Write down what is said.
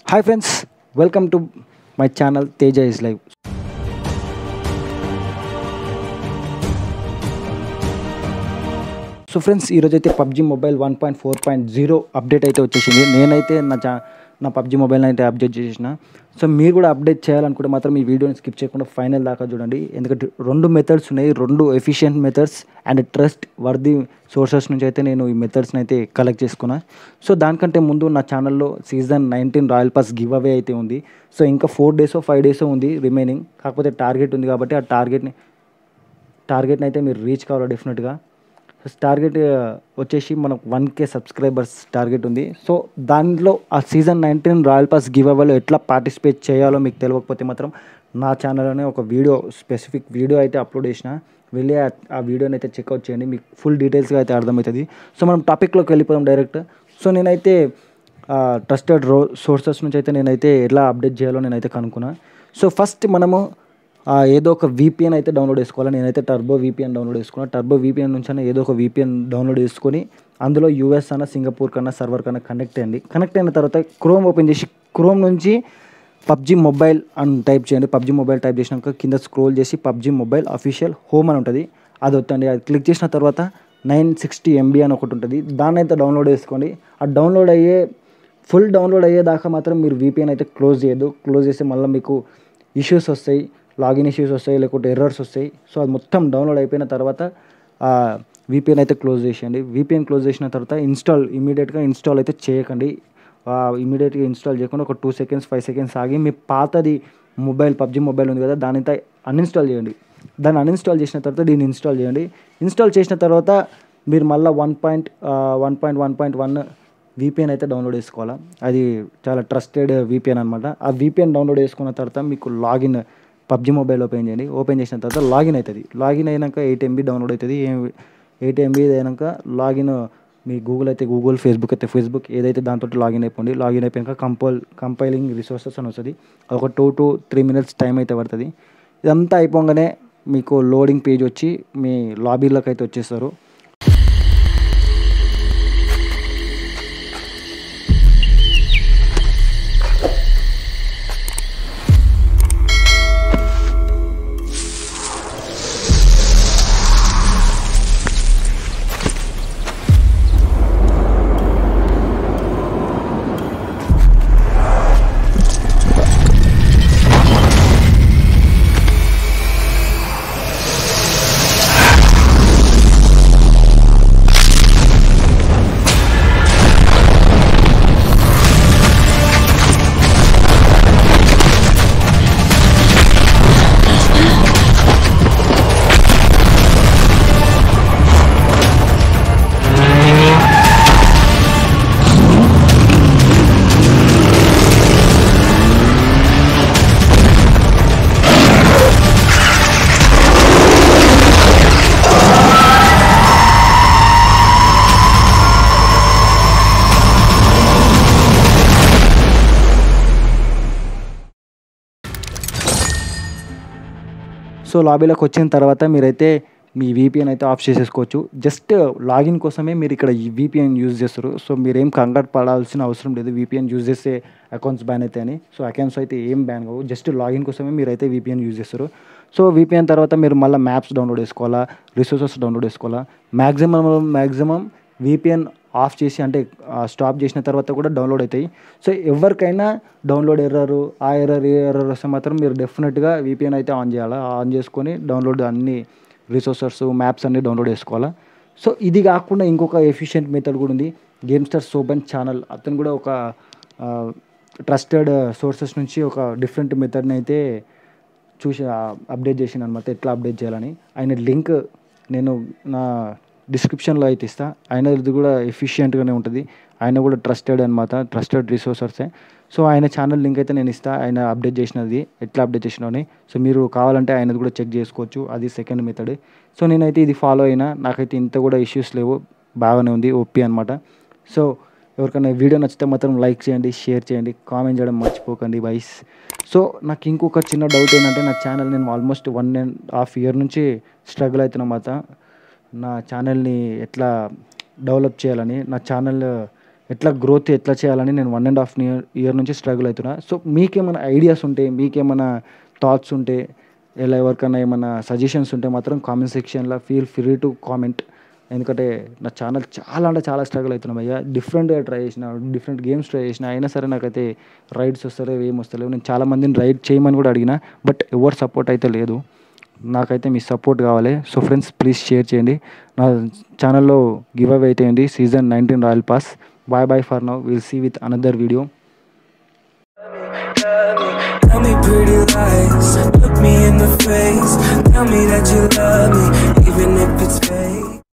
Hi friends welcome to my channel Teja is live so friends ఈరోజు అయితే PUBG mobile one point four point zero update అయితే వచ్చేసింది నేనైతే నా చా నా పబ్జీ మొబైల్ని అయితే అప్డేట్ చేసిన సో మీరు కూడా అప్డేట్ చేయాలనుకుంటే మాత్రం ఈ వీడియోని స్కిప్ చేయకుండా ఫైనల్ దాకా చూడండి ఎందుకంటే రెండు మెథడ్స్ ఉన్నాయి రెండు efficient methods and trustworthy sources నుంచి అయితే నేను ఈ మెథడ్స్ని అయితే కలెక్ట్ చేసుకున్నా సో దానికంటే ముందు నా ఛానల్లో season nineteen royal pass giveaway అయితే ఉంది సో ఇంకా ఫోర్ డేస్ ఫైవ్ డేస్ ఉంది రిమైనింగ్ కాకపోతే టార్గెట్ ఉంది కాబట్టి ఆ టార్గెట్ని టార్గెట్ని అయితే మీరు రీచ్ కావాలి డెఫినెట్గా టార్గెట్ వచ్చేసి మనకు వన్ కే సబ్స్క్రైబర్స్ టార్గెట్ ఉంది సో దాంట్లో ఆ సీజన్ నైన్టీన్ రాయల్ పాస్ గివ్ అవేలో ఎట్లా పార్టిసిపేట్ చేయాలో మీకు తెలియకపోతే మాత్రం నా ఛానల్లోనే ఒక వీడియో స్పెసిఫిక్ వీడియో అయితే అప్లోడ్ చేసిన వెళ్ళి ఆ- ఆ వీడియోని అయితే చెక్అవుట్ చేయండి మీకు ఫుల్ డీటెయిల్స్గా అయితే అర్థమవుతుంది సో మనం టాపిక్లోకి వెళ్ళిపోదాం డైరెక్ట్ సో నేనైతే ట్రస్టెడ్ రో సోర్సెస్ నుంచి అయితే నేనైతే ఎలా అప్డేట్ చేయాలో నేనైతే కనుక్కున్నా సో ఫస్ట్ మనము ఆ, ఏదో ఒక VPN అయితే డౌన్లోడ్ చేసుకోవాలి నేనైతే టర్బో VPN డౌన్లోడ్ చేసుకున్నాను టర్బో VPN నుంచి అయినా ఏదో ఒక VPN డౌన్లోడ్ చేసుకొని అందులో యూఎస్ అన్న సింగపూర్ కన్నా సర్వర్ కన్నా కనెక్ట్ అయ్యండి కనెక్ట్ అయిన తర్వాత క్రోమ్ ఓపెన్ చేసి క్రోమ్ నుంచి పబ్జీ మొబైల్ అని టైప్ చేయండి పబ్జీ మొబైల్ టైప్ చేసినాక కింద స్క్రోల్ చేసి పబ్జీ మొబైల్ అఫీషియల్ హోమ్ అని ఉంటుంది అది వద్దండి అది క్లిక్ చేసిన తర్వాత నైన్ సిక్స్టీ ఎంబీ అని ఒకటి ఉంటుంది దాన్ని అయితే డౌన్లోడ్ చేసుకోండి ఆ డౌన్లోడ్ అయ్యే ఫుల్ డౌన్లోడ్ అయ్యేదాకా మాత్రం మీరు VPN అయితే క్లోజ్ చేయొద్దు క్లోజ్ చేస్తే మళ్ళీ మీకు ఇష్యూస్ వస్తాయి లాగిన్ ఇష్యూస్ వస్తాయి లేకుంటే ఎర్రర్స్ వస్తాయి సో అది మొత్తం డౌన్లోడ్ అయిపోయిన తర్వాత విపిఎన్ అయితే క్లోజ్ చేసేయండి విపిఎన్ క్లోజ్ చేసిన తర్వాత ఇన్స్టాల్ ఇమీడియట్గా ఇన్స్టాల్ అయితే చేయకండి ఇమీడియట్గా ఇన్స్టాల్ చేయకుండా ఒక టూ సెకండ్స్ ఫైవ్ సెకండ్స్ ఆగి మీ పాతది మొబైల్ పబ్జీ మొబైల్ ఉంది కదా దాని అయితే అన్ఇన్స్టాల్ చేయండి దాన్ని అన్ఇన్స్టాల్ చేసిన తర్వాత దీన్ని ఇన్స్టాల్ చేయండి ఇన్స్టాల్ చేసిన తర్వాత మీరు మళ్ళీ one point one point one point one VPN అయితే డౌన్లోడ్ చేసుకోవాలా అది చాలా ట్రస్టెడ్ విపిఎన్ అనమాట ఆ విపిఎన్ డౌన్లోడ్ చేసుకున్న తర్వాత మీకు లాగిన్ పబ్జీ మొబైల్ ఓపెన్ చేయండి ఓపెన్ చేసిన తర్వాత లాగిన్ అవుతుంది లాగిన్ అయినాక ఎయిట్ ఎంబీ డౌన్లోడ్ అవుతుంది ఎయిట్ ఎంబీ అయినాక లాగిన్ మీ గూగుల్ అయితే గూగుల్ ఫేస్బుక్ అయితే ఫేస్బుక్ ఏదైతే దాంతో లాగిన్ అయిపోండి లాగిన్ అయిపోయాక కంపల్ కంపైలింగ్ రిసోర్సెస్ అని వస్తుంది ఒక two to three minutes time అయితే పడుతుంది ఇదంతా అయిపోగానే మీకు లోడింగ్ పేజ్ వచ్చి మీ లాబీలోకి అయితే వచ్చేస్తారు సో లాబీలోకి వచ్చిన తర్వాత మీరైతే మీ VPN అయితే ఆఫ్ చేసేసుకోవచ్చు జస్ట్ లాగిన్ కోసమే మీరు ఇక్కడ ఈ VPN యూజ్ చేస్తారు సో మీరేం కంగారు పడాల్సిన అవసరం లేదు VPN యూజ్ చేస్తే అకౌంట్స్ బ్యాన్ అయితే అని సో అకౌంట్స్ అయితే ఏం బ్యాన్ కావు జస్ట్ లాగిన్ కోసమే మీరైతే VPN యూజ్ చేస్తారు సో VPN తర్వాత మీరు మళ్ళీ మ్యాప్స్ డౌన్లోడ్ చేసుకోవాలా రిసోర్సెస్ డౌన్లోడ్ చేసుకోవాలా మ్యాక్సిమం మ్యాక్సిమం VPN ఆఫ్ చేసి అంటే స్టాప్ చేసిన తర్వాత కూడా డౌన్లోడ్ అవుతాయి సో ఎవరికైనా డౌన్లోడ్ ఎర్రర్ ఆ ఎర్రర్ ఏ ఎర్రర్ వస్తే మాత్రం మీరు డెఫినెట్గా VPN అయితే ఆన్ చేయాలా ఆన్ చేసుకొని డౌన్లోడ్ అన్ని రిసోర్సెస్ మ్యాప్స్ అన్ని డౌన్లోడ్ చేసుకోవాలా సో ఇది కాకుండా ఇంకొక ఎఫిషియెంట్ మెథడ్ కూడా ఉంది గేమ్ స్టార్ సోబన్ ఛానల్ అతను కూడా ఒక ట్రస్టెడ్ సోర్సెస్ నుంచి ఒక డిఫరెంట్ మెథడ్ని అయితే చూసి అప్డేట్ చేసిన అనమాట ఎట్లా అప్డేట్ చేయాలని ఆయన లింక్ నేను నా డిస్క్రిప్షన్లో అయితే ఇస్తా ఆయనది కూడా ఎఫిషియెంట్గానే ఉంటుంది ఆయన కూడా ట్రస్టెడ్ అనమాట ట్రస్టెడ్ రిసోర్సర్సే సో ఆయన ఛానల్ లింక్ అయితే నేను ఇస్తా ఆయన అప్డేట్ చేసినది ఎట్లా అప్డేట్ చేసినని సో మీరు కావాలంటే ఆయనది కూడా చెక్ చేసుకోవచ్చు అది సెకండ్ మెథడ్ సో నేనైతే ఇది ఫాలో అయినా నాకైతే ఇంత కూడా ఇష్యూస్ లేవు బాగానే ఉంది ఓపీ అనమాట సో ఎవరికైనా వీడియో నచ్చితే మాత్రం లైక్ చేయండి షేర్ చేయండి కామెంట్ చేయడం మర్చిపోకండి వైస్ సో నాకు ఇంకొక చిన్న డౌట్ ఏంటంటే నా ఛానల్ నేను almost one and half year నుంచి స్ట్రగుల్ అవుతున్నమాట నా ఛానల్ని ఎట్లా డెవలప్ చేయాలని నా ఛానల్ ఎట్లా గ్రోత్ ఎట్లా చేయాలని నేను one and half year year నుంచి స్ట్రగుల్ అవుతున్నా సో మీకేమైనా ఐడియాస్ ఉంటే మీకేమైనా థాట్స్ ఉంటే ఇలా ఎవరికైనా ఏమైనా సజెషన్స్ ఉంటే మాత్రం కామెంట్ సెక్షన్లో ఫీల్ ఫ్రీ టు కామెంట్ ఎందుకంటే నా ఛానల్ చాలా అంటే చాలా స్ట్రగుల్ అవుతున్నాం అయ్యా డిఫరెంట్గా ట్రై చేసిన డిఫరెంట్ గేమ్స్ ట్రై చేసిన అయినా సరే నాకైతే రైడ్స్ వస్తలేవు ఏం వస్తలేవు నేను చాలా మందిని రైడ్ చేయమని కూడా అడిగిన బట్ ఎవరు సపోర్ట్ అయితే లేదు నాకైతే మీ సపోర్ట్ కావాలి సో ఫ్రెండ్స్ ప్లీజ్ షేర్ చేయండి నా ఛానల్లో గివ్ అవే అయితే ఉంది season nineteen royal pass bye bye for now will see with another video Tell me pretty lies, look me in the face. Tell me that you love me, even if it's fake.